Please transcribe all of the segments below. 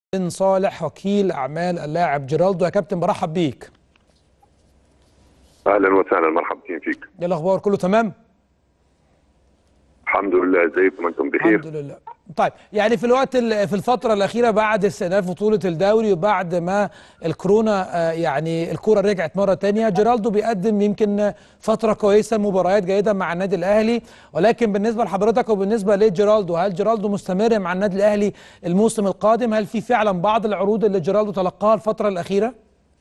بن صالح وكيل اعمال اللاعب جيرالدو يا كابتن برحب بيك اهلا وسهلا مرحبا فيك ايه الاخبار كله تمام الحمد لله ازيكم انتم بخير الحمد لله طيب يعني في الوقت ال- في الفتره الاخيره بعد استئناف بطوله الدوري وبعد ما الكورونا آه، يعني الكوره رجعت مره تانية جيرالدو بيقدم يمكن فتره كويسه مباريات جيده مع النادي الاهلي ولكن بالنسبه لحضرتك وبالنسبه لجيرالدو هل جيرالدو مستمر مع النادي الاهلي الموسم القادم هل في فعلا بعض العروض اللي جيرالدو تلقاها الفتره الاخيره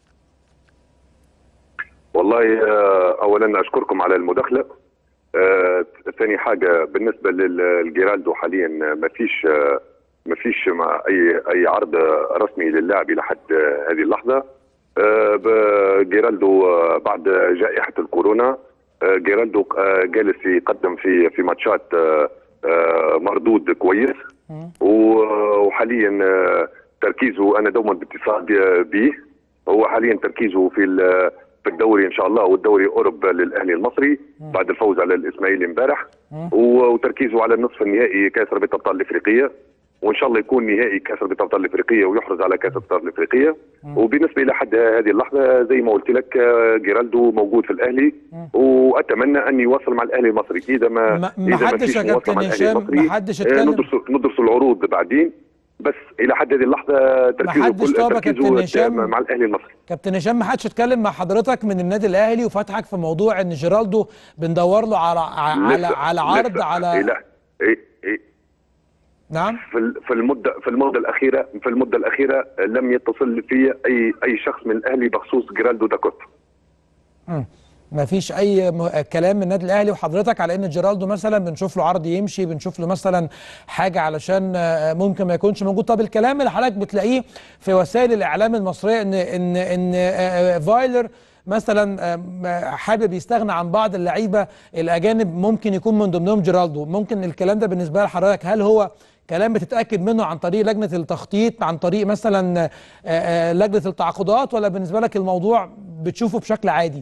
والله آه، اولا اشكركم على المداخله آه، ثاني حاجه بالنسبه للجيرالدو حاليا ما فيش آه، ما فيش مع اي اي عرض رسمي للاعب الى حد آه، هذه اللحظه آه، ب- جيرالدو آه، بعد جائحه الكورونا آه، جيرالدو آه، جالس يقدم في في ماتشات آه، آه، مردود كويس و- وحاليا آه، تركيزه انا دوما باتصال ب- به هو حاليا تركيزه في ال- في الدوري ان شاء الله والدوري اوروب للاهلي المصري بعد الفوز على الاسماعيلي امبارح و- وتركيزه على النصف النهائي كاس رابطه الابطال الافريقيه وان شاء الله يكون نهائي كاس رابطه الابطال الافريقيه ويحرز على كاس الابطال الافريقيه وبالنسبه الى حد هذه اللحظه زي ما قلت لك آه، جيرالدو موجود في الاهلي واتمنى ان يواصل مع الاهلي المصري اذا ما ما- اذا ما حدش فيش يا مواصلة كابتن مع الأهلي هشام، المصري، ما حدش آه، اتكلم. ندرس ندرس العروض بعدين بس الى حد هذه اللحظه تركيزه حدش كل طلب يا تركيزه كابتن هشام. مع الاهلي المصري كابتن هشام ما حدش اتكلم مع حضرتك من النادي الاهلي وفتحك في موضوع ان جيرالدو بندور له على على لسه- على عرض لسه- على لا إيه إيه نعم في ال- في المده في المده الاخيره في المده الاخيره لم يتصل في اي اي شخص من الاهلي بخصوص جيرالدو داكوتا ما فيش اي م- كلام من النادي الاهلي وحضرتك على ان جيرالدو مثلا بنشوف له عرض يمشي بنشوف له مثلا حاجه علشان آه، ممكن ما يكونش موجود طب الكلام اللي حضرتك بتلاقيه في وسائل الاعلام المصريه ان ان ان آه، آه، فايلر مثلا آم، آه، حابب يستغنى عن بعض اللعيبه الاجانب ممكن يكون من ضمنهم جيرالدو ممكن الكلام ده بالنسبه لحضرتك هل هو كلام بتتاكد منه عن طريق لجنه التخطيط عن طريق مثلا آه، آه، لجنه التعاقدات ولا بالنسبه لك الموضوع بتشوفه بشكل عادي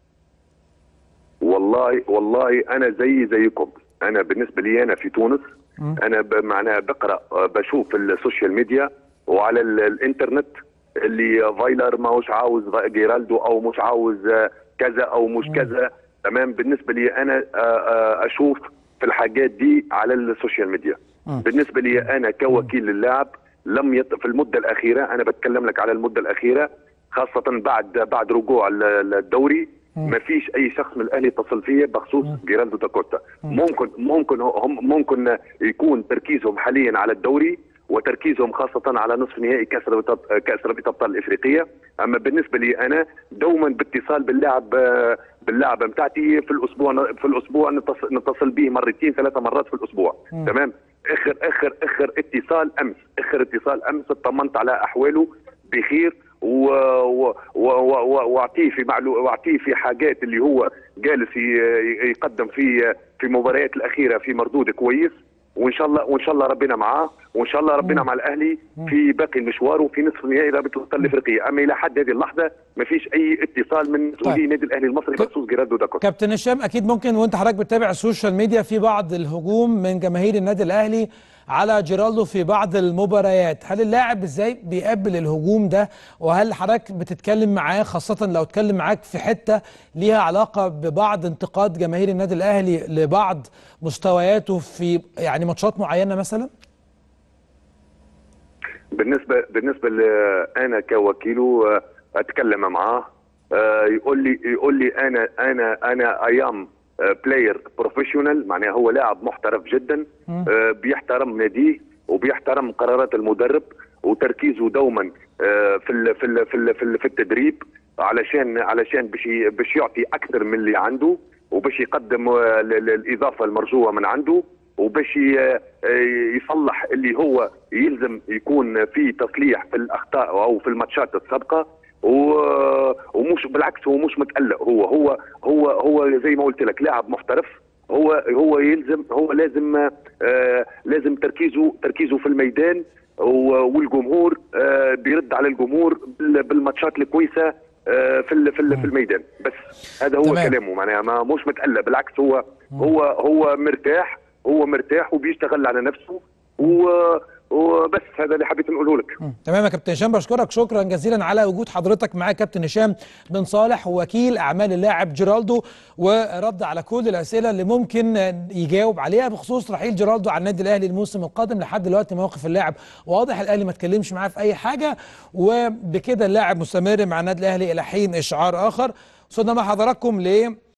والله والله انا زي زيكم انا بالنسبه لي انا في تونس انا ب- معناها بقرا آه، بشوف السوشيال ميديا وعلى ال- الانترنت اللي فايلر ما هوش عاوز فا- جيرالدو او مش عاوز آه، كذا او مش كذا تمام بالنسبه لي انا آه، آه، اشوف في الحاجات دي على السوشيال ميديا بالنسبه لي انا كوكيل للاعب لم يط... في المده الاخيره انا بتكلم لك على المده الاخيره خاصه بعد بعد رجوع ال- ال- الدوري ما فيش اي شخص من الاهلي اتصل فيه بخصوص جيرالدو داكوتا ممكن ممكن هم ممكن يكون تركيزهم حاليا على الدوري وتركيزهم خاصة على نصف نهائي كأس رابطة كأس رابطة أبطال الإفريقية، أما بالنسبة لي أنا دوما باتصال باللاعب آه، باللاعب بتاعتي في الأسبوع في الأسبوع نتصل, نتصل به مرتين ثلاثة مرات في الأسبوع، تمام؟ آخر آخر آخر اتصال أمس، آخر اتصال أمس اطمنت على أحواله بخير و- و- و- و- واعطيه في معلو واعطيه في حاجات اللي هو جالس ي- يقدم في في مباريات الاخيره في مردود كويس وان شاء الله وان شاء الله ربنا معاه وان شاء الله ربنا مع الاهلي في باقي المشوار وفي نصف نهائي رابطه الابطال الافريقيه اما الى حد هذه اللحظه ما فيش اي اتصال من مسؤولي طيب. النادي الاهلي المصري ك- بخصوص جيرالدو داكوتا كابتن هشام اكيد ممكن وانت حضرتك بتتابع السوشيال ميديا في بعض الهجوم من جماهير النادي الاهلي على جيرالدو في بعض المباريات هل اللاعب ازاي بيقبل الهجوم ده وهل حضرتك بتتكلم معاه خاصة لو اتكلم معاك في حتة ليها علاقة ببعض انتقاد جماهير النادي الاهلي لبعض مستوياته في يعني ماتشات معينة مثلا بالنسبه بالنسبه ل- انا كوكيله آه، اتكلم معاه آه، يقول لي يقول لي انا انا انا ايام بلاير بروفيشنال معناها هو لاعب محترف جدا آه، بيحترم ناديه وبيحترم قرارات المدرب وتركيزه دوما آه، في ال في ال في ال في, ال في التدريب علشان علشان باش ي- باش يعطي اكثر من اللي عنده وباش يقدم آه، ال- ال- الاضافه المرجوه من عنده وباش ي- آه، يصلح اللي هو يلزم يكون في تصليح في الاخطاء او في الماتشات السابقه و- ومش بالعكس هو مش متقلق هو هو هو هو زي ما قلت لك لاعب محترف هو هو يلزم هو لازم آه لازم تركيزه تركيزه في الميدان و- والجمهور آه بيرد على الجمهور بال- بالماتشات الكويسه آه في ال- في ال- في الميدان بس هذا هو تمام. كلامه معناها ما مش متقلق بالعكس هو هو هو مرتاح هو مرتاح وبيشتغل على نفسه و وبس هذا اللي حبيت نقوله لك تمام يا كابتن هشام بشكرك شكرا جزيلا على وجود حضرتك معايا كابتن هشام بن صالح وكيل اعمال اللاعب جيرالدو ورد على كل الاسئله اللي ممكن يجاوب عليها بخصوص رحيل جيرالدو عن النادي الاهلي الموسم القادم لحد دلوقتي موقف اللاعب واضح الاهلي ما اتكلمش معاه في اي حاجه وبكده اللاعب مستمر مع النادي الاهلي الى حين اشعار اخر وصلنا مع حضراتكم ل